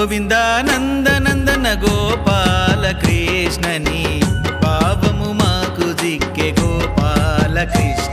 గోవిందానందనందన గోపాల కృష్ణని పాపము మాకు దిక్కే గోపాల కృష్ణ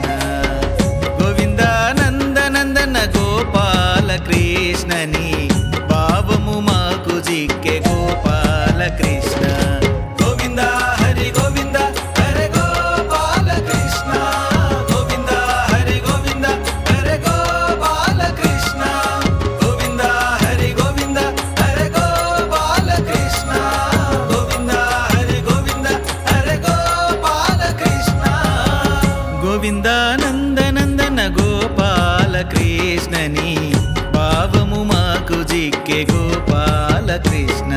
గోవిందానందనందన గోపాల కృష్ణని పాపము మాకు దిక్కే గోపాల కృష్ణ గోవింద హరి గోవింద హరి గోపాల కృష్ణ గోవింద హరి గోవింద హరి గోపాల కృష్ణ గోవింద హరి గోవింద హరి గోపాల కృష్ణ గోవింద హరి గోవింద హరి గోపాల కృష్ణ గోవిందానందనందన గోపాల కృష్ణని భావము మాకు జిక్కే గోపాల కృష్ణ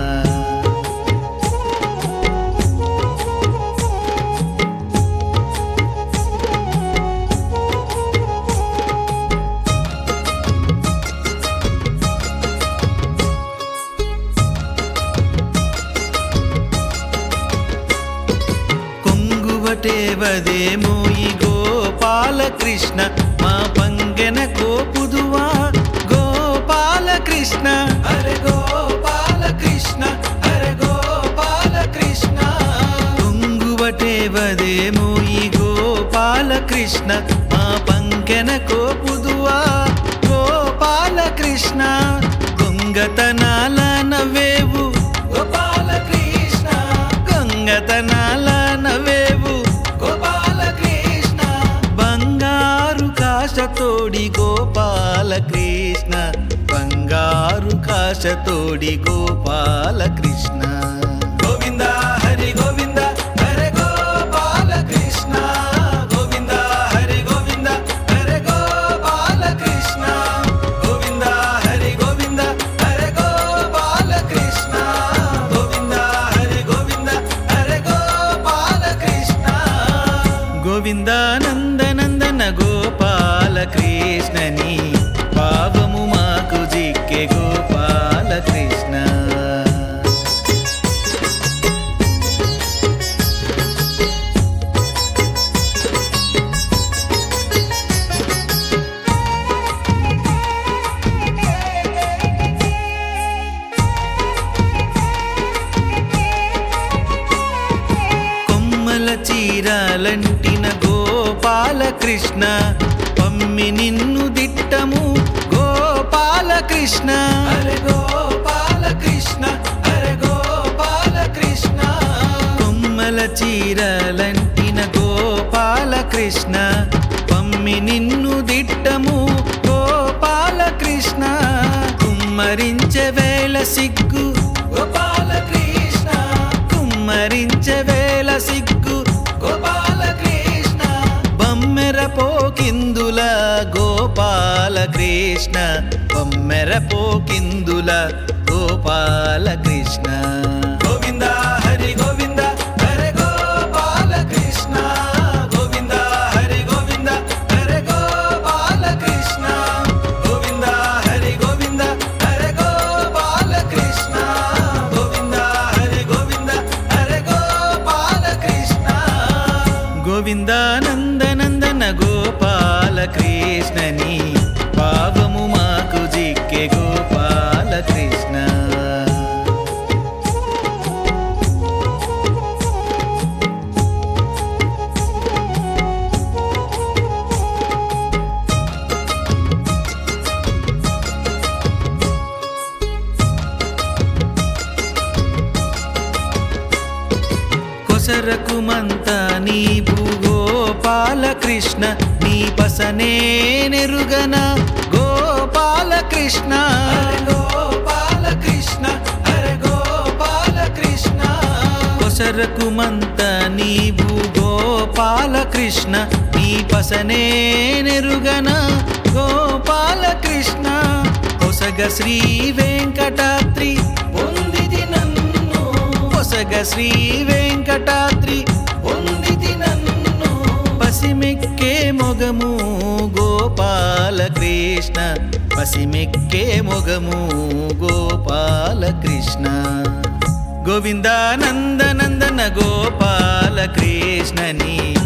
కొంగువటేవదేమో ఈ గోపాల కృష్ణ మా పంగెన కోపుదువా గోపాల కృష్ణ అరే గోపాల కృష్ణ అరే గోపాల కృష్ణ కొంగువటేవదేమో ఈ గోపాల కృష్ణ మా పంగెన కోపుదువా గోపాల కృష్ణ గొంగతనాల నవ్వేవు గోపాల కృష్ణ గొంగతనాల నవ్వేవు గోపాల కృష్ణ బంగారు కాశతోడి గోపాల కృష్ణ బంగారు కాశతోడి గోపాల కృష్ణ గోవింద హరి గోవింద హరి గోపాల కృష్ణ గోవింద హరి గోవింద హరి గోపాల కృష్ణ గోవింద హరి గోవింద హరి గోపాల కృష్ణ గోవింద హరి గోవింద హరి గోపాల కృష్ణ గోవిందానందనందన గోపాల కృష్ణని పావము మాకు జిక్కే గోపాల కృష్ణ కొమ్మల చీరాలంటిన గోపాల కృష్ణ పమ్మి నిన్ను దిట్టము గోపాల కృష్ణ అరే గోపాల కృష్ణ అరే గోపాల కృష్ణ కొమ్మల చీరాలంటిన గోపాల కృష్ణ పమ్మి నిన్ను దిట్టము గోపాల కృష్ణ కుమ్మరించే వేళ సిగ్గు గోపాల కృష్ణ కుమ్మరించే వేళ సిగ్గు గోపాల కృష్ణ బమ్మెర పోకిందుల గోపాల కృష్ణ బమ్మెర పోకిందుల గోపాల కృష్ణ గోవింద హరి గోవింద హరి గోపాల కృష్ణ గోవింద హరి గోవింద హరి గోపాల కృష్ణ గోవింద హరి గోవింద హరి గోపాల కృష్ణ గోవింద హరి గోవింద హరి గోపాల కృష్ణ గోవిందానందనందన గోపాల కృష్ణని పావము మాకు జిక్కే గోపాల కృష్ణ కొసరకు మంత నీ భూగోపాల కృష్ణ నీ పసనే నెరుగన గోపాల కృష్ణ గోపాల కృష్ణ హరే గోపాల కృష్ణ కొసరకు మంత నీ భూగోపాల కృష్ణ నీ పసనే నెరుగన గోపాల కృష్ణ పొసగ శ్రీ వెంకటాద్రి పొందిది నన్ను పొసగ శ్రీ వెంకటాద్రి పొందిది నన్ను పసిమెక్కే మొగము గోపాల కృష్ణ పసిమెక్కే మొగము గోపాల కృష్ణ గోవిందానందనందన గోపాల కృష్ణని